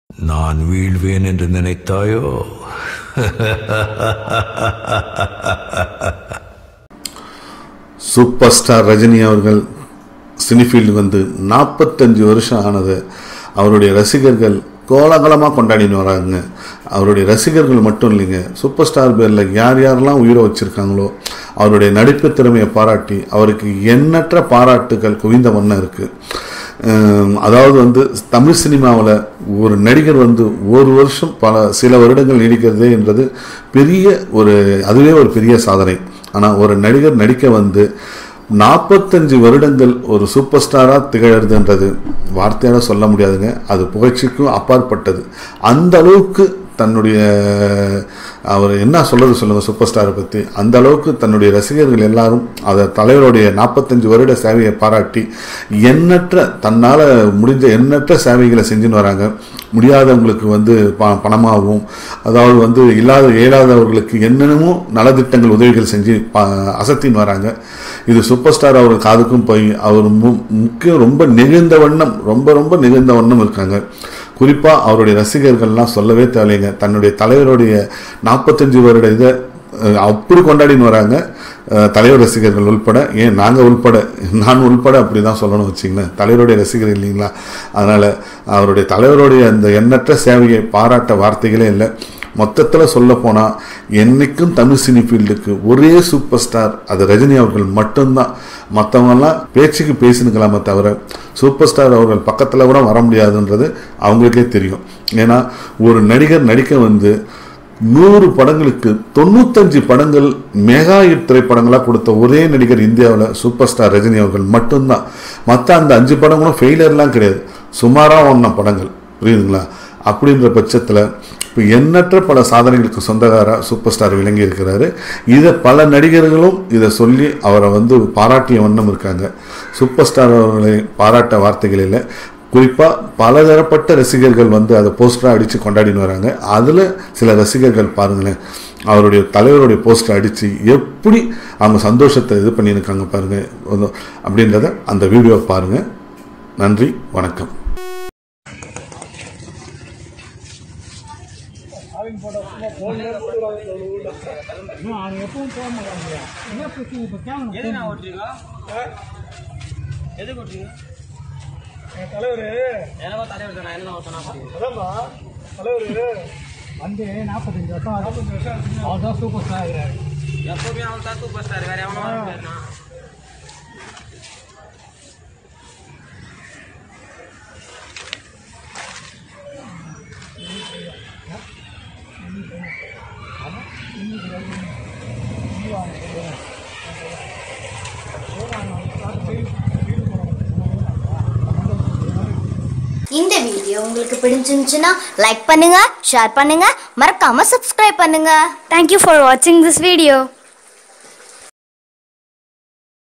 நான் வீழ்வேன் என்று நினைத்தாயோ சூப்பர் ஸ்டார் ரஜினி அவர்கள் சினிஃபீல்டு வந்து நாற்பத்தஞ்சு வருஷம் ஆனது அவருடைய ரசிகர்கள் கோலாகலமாக கொண்டாடின்னு வராங்க அவருடைய ரசிகர்கள் மட்டும் இல்லைங்க சூப்பர் ஸ்டார் பேரில் யார் யாரெல்லாம் உயிரை வச்சுருக்காங்களோ அவருடைய நடிப்பு திறமையை பாராட்டி அவருக்கு எண்ணற்ற பாராட்டுகள் குவிந்த வண்ணம் இருக்குது அதாவது வந்து தமிழ் சினிமாவில் ஒரு நடிகர் வந்து ஒரு வருஷம் பல சில வருடங்கள் நீடிக்கிறதே என்றது பெரிய ஒரு அதுவே ஒரு பெரிய சாதனை ஆனால் ஒரு நடிகர் நடிக்க வந்து நாற்பத்தஞ்சு வருடங்கள் ஒரு சூப்பர் ஸ்டாராக திகழறதுன்றது வார்த்தையால் சொல்ல முடியாதுங்க அது புகழ்ச்சிக்கும் அப்பாற்பட்டது அந்த அளவுக்கு தன்னுடைய அவர் என்ன சொல்றது சொல்லுங்க சூப்பர் ஸ்டாரை பற்றி அந்த அளவுக்கு தன்னுடைய ரசிகர்கள் எல்லாரும் அதை தலைவருடைய நாற்பத்தஞ்சு வருட சேவையை பாராட்டி எண்ணற்ற தன்னால் முடிஞ்ச எண்ணற்ற சேவைகளை செஞ்சுன்னு வராங்க முடியாதவங்களுக்கு வந்து ப பணமாகவும் அதாவது வந்து இல்லாத இயலாதவர்களுக்கு என்னென்னமோ நலத்திட்டங்கள் உதவிகள் செஞ்சு ப அசத்தின்னு வராங்க இது சூப்பர் ஸ்டார் அவர் காதுக்கும் போய் அவர் மு முக்கியம் ரொம்ப நெகிழ்ந்த வண்ணம் ரொம்ப ரொம்ப நெகிழ்ந்த வண்ணம் இருக்காங்க குறிப்பாக அவருடைய ரசிகர்கள்லாம் சொல்லவே தேவையில்லைங்க தன்னுடைய தலைவருடைய நாற்பத்தஞ்சு வருட இதை அஹ், அப்படி கொண்டாடின்னு வராங்க அஹ், தலைவர் ரசிகர்கள் உள்பட ஏன் நாங்கள் உள்பட நான் உள்பட அப்படி தான் சொல்லணும் வச்சிங்களேன் தலைவருடைய ரசிகர் இல்லைங்களா அதனால் அவருடைய தலைவருடைய அந்த எண்ணற்ற சேவையை பாராட்ட வார்த்தைகளே இல்லை மொத்தத்தில் சொல்ல போனால் என்னைக்கும் தமிழ் சினி ஃபீல்டுக்கு ஒரே சூப்பர் ஸ்டார் அது ரஜினி அவர்கள் மட்டும்தான் மற்றவங்கெல்லாம் பேச்சுக்கு பேசினுக்கலாமே தவிர சூப்பர் ஸ்டார் அவர்கள் பக்கத்தில் கூட வர முடியாதுன்றது அவங்களுக்கே தெரியும் ஏன்னா ஒரு நடிகர் நடிக்க வந்து நூறு படங்களுக்கு தொண்ணூத்தஞ்சு படங்கள் மெகா ஹிட் திரைப்படங்களாக கொடுத்த ஒரே நடிகர் இந்தியாவில் சூப்பர் ஸ்டார் ரஜினி அவர்கள் மட்டும்தான் மற்ற அந்த அஞ்சு படங்களும் ஃபெயிலியர்லாம் கிடையாது சுமாராக ஒன்ன படங்கள் புரியுதுங்களா அப்படின்ற பட்சத்தில் இப்போ எண்ணற்ற பல சாதனைகளுக்கு சொந்தக்காரராக சூப்பர் ஸ்டார் விளங்கி இருக்கிறாரு இதை பல நடிகர்களும் இதை சொல்லி அவரை வந்து பாராட்டிய வண்ணம் இருக்காங்க சூப்பர் ஸ்டார் அவர்களை பாராட்ட வார்த்தைகள் இல்லை குறிப்பாக பலதரப்பட்ட ரசிகர்கள் வந்து அதை போஸ்டராக அடித்து கொண்டாடின்னு வராங்க அதில் சில ரசிகர்கள் பாருங்களேன் அவருடைய தலைவருடைய போஸ்டர் அடித்து எப்படி அவங்க சந்தோஷத்தை இது பண்ணியிருக்காங்க பாருங்கள் அப்படின்றத அந்த வீடியோவை பாருங்கள் நன்றி வணக்கம் இன்னும் அவன் எப்பவும் போக மாட்டாங்க என்ன பிரச்சனை இப்போ கேமரா எதுக்கு நான் ஓட்டுறீங்க எதுக்கு ஓட்டுறீங்க என் தலைவர் எனக்கும் தலைவர் நான் என்ன சொன்னா அதான்ப்பா தலைவர் வந்து நாற்பத்தஞ்சு வருஷம் நாற்பத்தஞ்சு வருஷம் அவர் தான் சூப்பர் ஸ்டார் ஆகிறாரு எப்பவுமே அவன் தான் சூப்பர் ஸ்டார் வேற எவனும் வர முடியாதுண்ணா இந்த வீடியோ உங்களுக்கு பிடிச்சிருந்துச்சுன்னா லைக் பண்ணுங்க ஷேர் பண்ணுங்க மறக்காம சப்ஸ்கிரைப் பண்ணுங்க Thank you for watching this video.